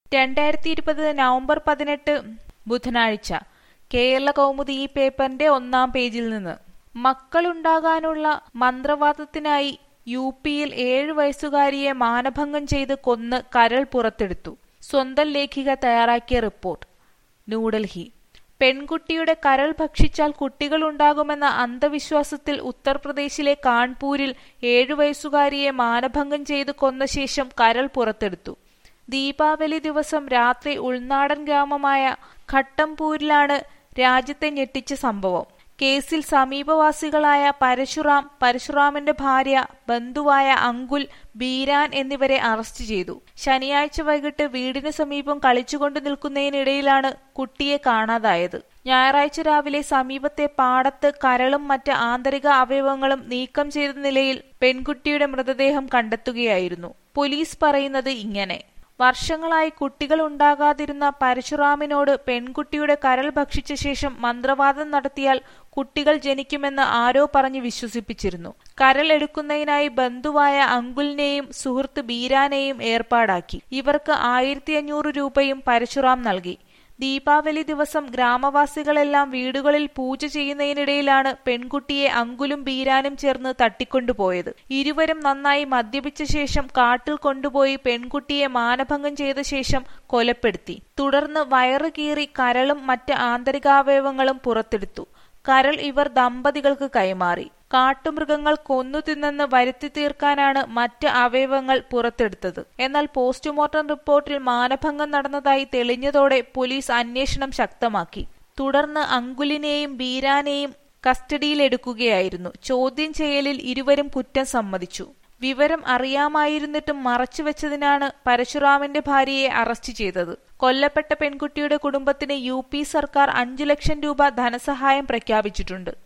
രണ്ടായിരത്തി ഇരുപത് നവംബർ പതിനെട്ട് ബുധനാഴ്ച കേരള കൗമുദി ഈ പേപ്പറിന്റെ ഒന്നാം പേജിൽ നിന്ന് മക്കളുണ്ടാകാനുള്ള മന്ത്രവാദത്തിനായി യു പിയിൽ ഏഴു വയസ്സുകാരിയെ മാനഭംഗം ചെയ്ത് കൊന്ന് കരൾ പുറത്തെടുത്തു സ്വന്തം ലേഖിക തയ്യാറാക്കിയ റിപ്പോർട്ട് ന്യൂഡൽഹി പെൺകുട്ടിയുടെ കരൾ ഭക്ഷിച്ചാൽ കുട്ടികളുണ്ടാകുമെന്ന അന്ധവിശ്വാസത്തിൽ ഉത്തർപ്രദേശിലെ കാൺപൂരിൽ ഏഴു വയസ്സുകാരിയെ മാനഭംഗം ചെയ്ത് കൊന്ന ശേഷം കരൾ പുറത്തെടുത്തു ദീപാവലി ദിവസം രാത്രി ഉൾനാടൻ ഗ്രാമമായ ഘട്ടംപൂരിലാണ് രാജ്യത്തെ ഞെട്ടിച്ച സംഭവം കേസിൽ സമീപവാസികളായ പരശുറാം പരശുറാമിന്റെ ഭാര്യ ബന്ധുവായ അങ്കുൽ ബീരാൻ എന്നിവരെ അറസ്റ്റ് ചെയ്തു ശനിയാഴ്ച വൈകിട്ട് വീടിന് സമീപം കളിച്ചുകൊണ്ട് നിൽക്കുന്നതിനിടയിലാണ് കുട്ടിയെ കാണാതായത് ഞായറാഴ്ച രാവിലെ സമീപത്തെ പാടത്ത് കരളും മറ്റ് ആന്തരിക അവയവങ്ങളും നീക്കം ചെയ്ത നിലയിൽ പെൺകുട്ടിയുടെ മൃതദേഹം കണ്ടെത്തുകയായിരുന്നു പോലീസ് പറയുന്നത് ഇങ്ങനെ വർഷങ്ങളായി കുട്ടികൾ ഉണ്ടാകാതിരുന്ന പരശുറാമിനോട് പെൺകുട്ടിയുടെ കരൾ ഭക്ഷിച്ച ശേഷം മന്ത്രവാദം നടത്തിയാൽ കുട്ടികൾ ജനിക്കുമെന്ന് ആരോ പറഞ്ഞ് വിശ്വസിപ്പിച്ചിരുന്നു കരൾ എടുക്കുന്നതിനായി ബന്ധുവായ അങ്കുലിനെയും സുഹൃത്ത് ബീരാനെയും ഏർപ്പാടാക്കി ഇവർക്ക് ആയിരത്തി അഞ്ഞൂറ് രൂപയും പരശുറാം നൽകി ദീപാവലി ദിവസം ഗ്രാമവാസികളെല്ലാം വീടുകളിൽ പൂജ ചെയ്യുന്നതിനിടയിലാണ് പെൺകുട്ടിയെ അങ്കുലും ബീരാനും ചേർന്ന് തട്ടിക്കൊണ്ടുപോയത് ഇരുവരും നന്നായി മദ്യപിച്ച ശേഷം കാട്ടിൽ കൊണ്ടുപോയി പെൺകുട്ടിയെ മാനഭംഗം ചെയ്ത ശേഷം കൊലപ്പെടുത്തി തുടർന്ന് വയറ് കീറി കരളും മറ്റ് ആന്തരികാവയവങ്ങളും പുറത്തെടുത്തു കരൾ ഇവർ ദമ്പതികൾക്ക് കൈമാറി കാട്ടുമൃഗങ്ങൾ കൊന്നു തിന്നെന്ന് വരുത്തി തീർക്കാനാണ് മറ്റ് അവയവങ്ങൾ പുറത്തെടുത്തത് എന്നാൽ പോസ്റ്റ്മോർട്ടം റിപ്പോർട്ടിൽ മാനഭംഗം നടന്നതായി തെളിഞ്ഞതോടെ പോലീസ് അന്വേഷണം ശക്തമാക്കി തുടർന്ന് അങ്കുലിനെയും ബീരാനെയും കസ്റ്റഡിയിലെടുക്കുകയായിരുന്നു ചോദ്യം ചെയ്യലിൽ ഇരുവരും കുറ്റം സമ്മതിച്ചു വിവരം അറിയാമായിരുന്നിട്ടും മറച്ചുവെച്ചതിനാണ് പരശുറാമിന്റെ ഭാര്യയെ അറസ്റ്റ് ചെയ്തത് കൊല്ലപ്പെട്ട പെൺകുട്ടിയുടെ കുടുംബത്തിന് യു സർക്കാർ അഞ്ചു ലക്ഷം രൂപ ധനസഹായം പ്രഖ്യാപിച്ചിട്ടുണ്ട്